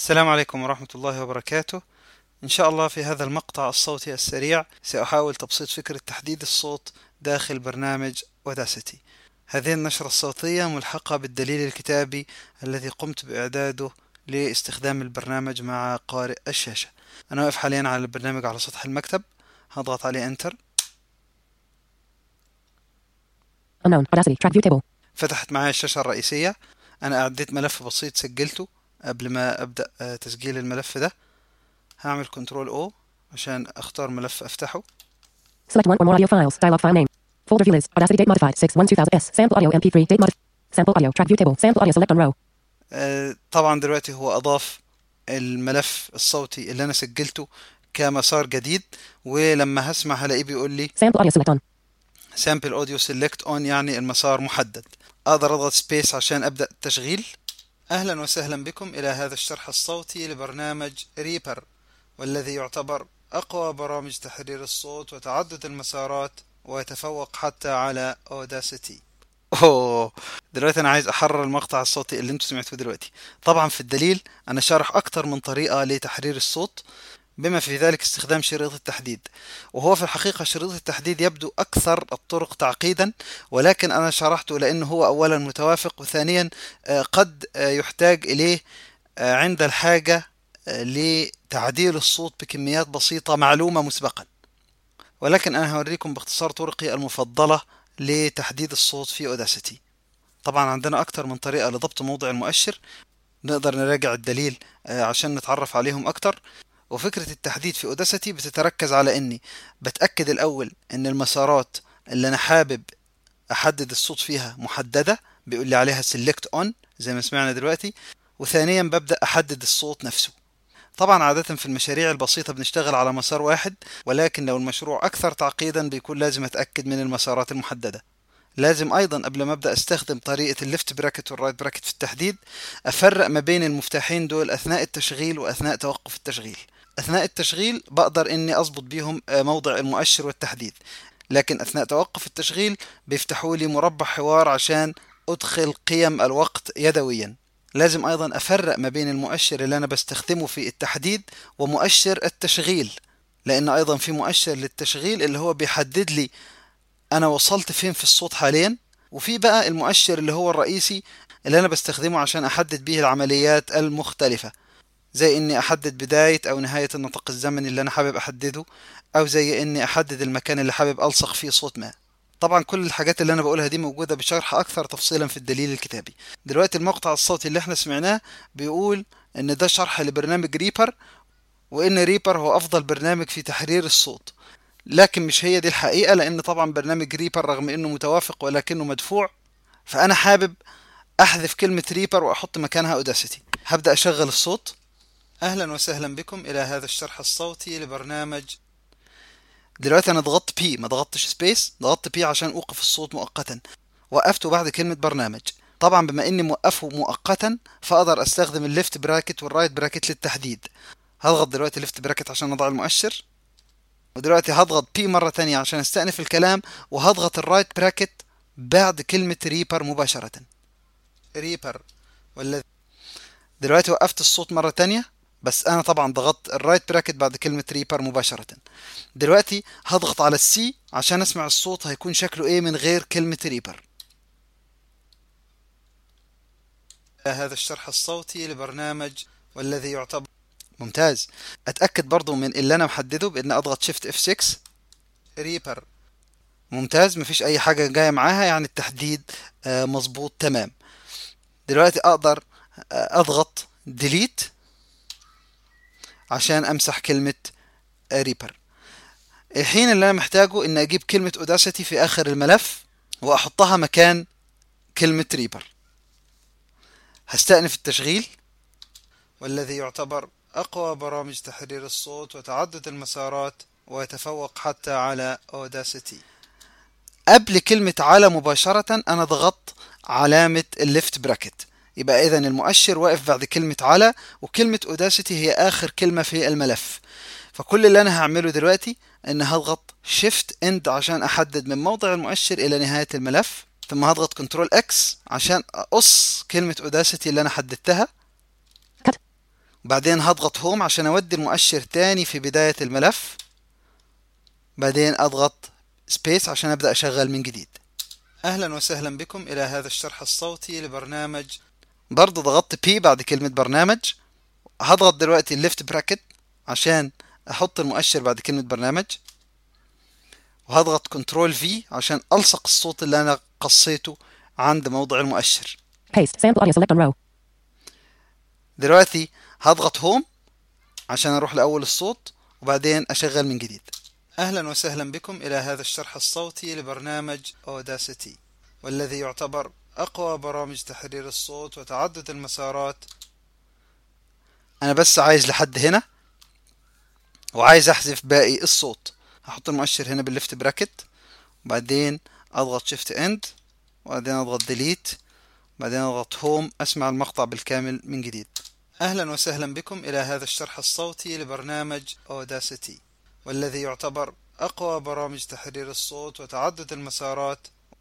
السلام عليكم ورحمة الله وبركاته إن شاء الله في هذا المقطع الصوتي السريع سأحاول تبسيط فكرة تحديد الصوت داخل برنامج Audacity هذه النشرة الصوتية ملحقة بالدليل الكتابي الذي قمت بإعداده لاستخدام البرنامج مع قارئ الشاشة أنا واقف حاليا على البرنامج على سطح المكتب هضغط عليه انتر Unknown. Audacity. Track view table. فتحت معايا الشاشة الرئيسية أنا أعديت ملف بسيط سجلته قبل ما أبدأ آه، تسجيل الملف ده هعمل كنترول او عشان اختار ملف افتحه Select one or more audio files. Dialog file name. Folder view is Audacity date modified 6 1 2000 S. Sample audio MP3 date modified. Sample audio. Track view table. Sample audio select on row. آه، طبعا دلوقتي هو اضاف الملف الصوتي اللي انا سجلته كمسار جديد ولما هسمع هلاقيه بيقول لي Sample audio select on. sample audio select on يعني المسار محدد اقدر اضغط سبيس عشان ابدا التشغيل اهلا وسهلا بكم الى هذا الشرح الصوتي لبرنامج ريبر والذي يعتبر اقوى برامج تحرير الصوت وتعدد المسارات ويتفوق حتى على اوداسيتي اوه دلوقتي انا عايز احرر المقطع الصوتي اللي انتم سمعتوه دلوقتي طبعا في الدليل انا شارح اكتر من طريقة لتحرير الصوت بما في ذلك استخدام شريط التحديد وهو في الحقيقة شريط التحديد يبدو أكثر الطرق تعقيدا ولكن أنا شرحته لأنه هو أولا متوافق وثانيا آه، قد آه، يحتاج إليه آه، عند الحاجة آه، لتعديل الصوت بكميات بسيطة معلومة مسبقا ولكن أنا هوريكم باختصار طرقي المفضلة لتحديد الصوت في أوداسيتي طبعا عندنا أكثر من طريقة لضبط موضع المؤشر نقدر نراجع الدليل آه، عشان نتعرف عليهم أكتر وفكرة التحديد في اوداسيتي بتتركز على اني بتأكد الاول ان المسارات اللي انا حابب احدد الصوت فيها محددة بيقول لي عليها select on زي ما سمعنا دلوقتي وثانيا ببدأ احدد الصوت نفسه طبعا عادة في المشاريع البسيطة بنشتغل على مسار واحد ولكن لو المشروع أكثر تعقيدا بيكون لازم أتأكد من المسارات المحددة لازم أيضا قبل ما أبدأ أستخدم طريقة الليفت براكت والرايت براكت في التحديد أفرق ما بين المفتاحين دول أثناء التشغيل وأثناء توقف التشغيل أثناء التشغيل بقدر إني أضبط بيهم آه، موضع المؤشر والتحديد لكن أثناء توقف التشغيل بيفتحوا لي مربع حوار عشان أدخل قيم الوقت يدويا لازم أيضا أفرق ما بين المؤشر اللي أنا بستخدمه في التحديد ومؤشر التشغيل لأن أيضا في مؤشر للتشغيل اللي هو بيحدد لي أنا وصلت فين في الصوت حاليا وفي بقى المؤشر اللي هو الرئيسي اللي أنا بستخدمه عشان أحدد به العمليات المختلفة زي اني احدد بداية او نهاية النطاق الزمني اللي انا حابب احدده او زي اني احدد المكان اللي حابب الصق فيه صوت ما طبعا كل الحاجات اللي انا بقولها دي موجودة بشرح اكثر تفصيلا في الدليل الكتابي دلوقتي المقطع الصوتي اللي احنا سمعناه بيقول ان ده شرح لبرنامج ريبر وان ريبر هو افضل برنامج في تحرير الصوت لكن مش هي دي الحقيقة لان طبعا برنامج ريبر رغم انه متوافق ولكنه مدفوع فانا حابب احذف كلمة ريبر واحط مكانها اوداسيتي هبدأ اشغل الصوت اهلا وسهلا بكم الى هذا الشرح الصوتي لبرنامج دلوقتي انا ضغطت بي ما ضغطتش سبيس ضغطت بي عشان اوقف الصوت مؤقتا وقفته بعد كلمة برنامج طبعا بما اني موقفه مؤقتا فاقدر استخدم الليفت براكت والرايت براكت للتحديد هضغط دلوقتي ليفت براكت عشان اضع المؤشر ودلوقتي هضغط بي مرة تانية عشان استأنف الكلام وهضغط الرايت براكت بعد كلمة ريبر مباشرة ريبر والذي دلوقتي وقفت الصوت مرة تانية بس انا طبعا ضغطت الرايت براكت بعد كلمة ريبر مباشرة دلوقتي هضغط على السي عشان اسمع الصوت هيكون شكله ايه من غير كلمة ريبر هذا الشرح الصوتي لبرنامج والذي يعتبر ممتاز اتأكد برضو من اللي انا محدده بان اضغط شيفت اف 6 ريبر ممتاز مفيش اي حاجة جاية معاها يعني التحديد آه، مظبوط تمام دلوقتي اقدر آه، اضغط ديليت عشان امسح كلمة ريبر الحين اللي انا محتاجه ان اجيب كلمة اوداسيتي في اخر الملف واحطها مكان كلمة ريبر هستأنف التشغيل والذي يعتبر اقوى برامج تحرير الصوت وتعدد المسارات ويتفوق حتى على اوداسيتي قبل كلمة على مباشرة انا ضغطت علامة الليفت براكت يبقى اذا المؤشر واقف بعد كلمة على وكلمة اوداسيتي هي اخر كلمة في الملف فكل اللي انا هعمله دلوقتي ان هضغط شيفت اند عشان احدد من موضع المؤشر الى نهاية الملف ثم هضغط كنترول اكس عشان اقص كلمة اوداسيتي اللي انا حددتها Cut. بعدين هضغط هوم عشان اودي المؤشر تاني في بداية الملف بعدين اضغط سبيس عشان ابدأ اشغل من جديد اهلا وسهلا بكم الى هذا الشرح الصوتي لبرنامج برضه ضغطت بي بعد كلمة برنامج هضغط دلوقتي الليفت براكت عشان احط المؤشر بعد كلمة برنامج وهضغط كنترول في عشان الصق الصوت اللي انا قصيته عند موضع المؤشر Paste. Sample audio. Select on row. دلوقتي هضغط هوم عشان اروح لاول الصوت وبعدين اشغل من جديد اهلا وسهلا بكم الى هذا الشرح الصوتي لبرنامج اوداسيتي والذي يعتبر اقوى برامج تحرير الصوت وتعدد المسارات انا بس عايز لحد هنا وعايز احذف باقي الصوت هحط المؤشر هنا بالليفت براكت وبعدين اضغط شيفت اند وبعدين اضغط ديليت بعدين اضغط هوم اسمع المقطع بالكامل من جديد اهلا وسهلا بكم الى هذا الشرح الصوتي لبرنامج اوداسيتي والذي يعتبر اقوى برامج تحرير الصوت وتعدد المسارات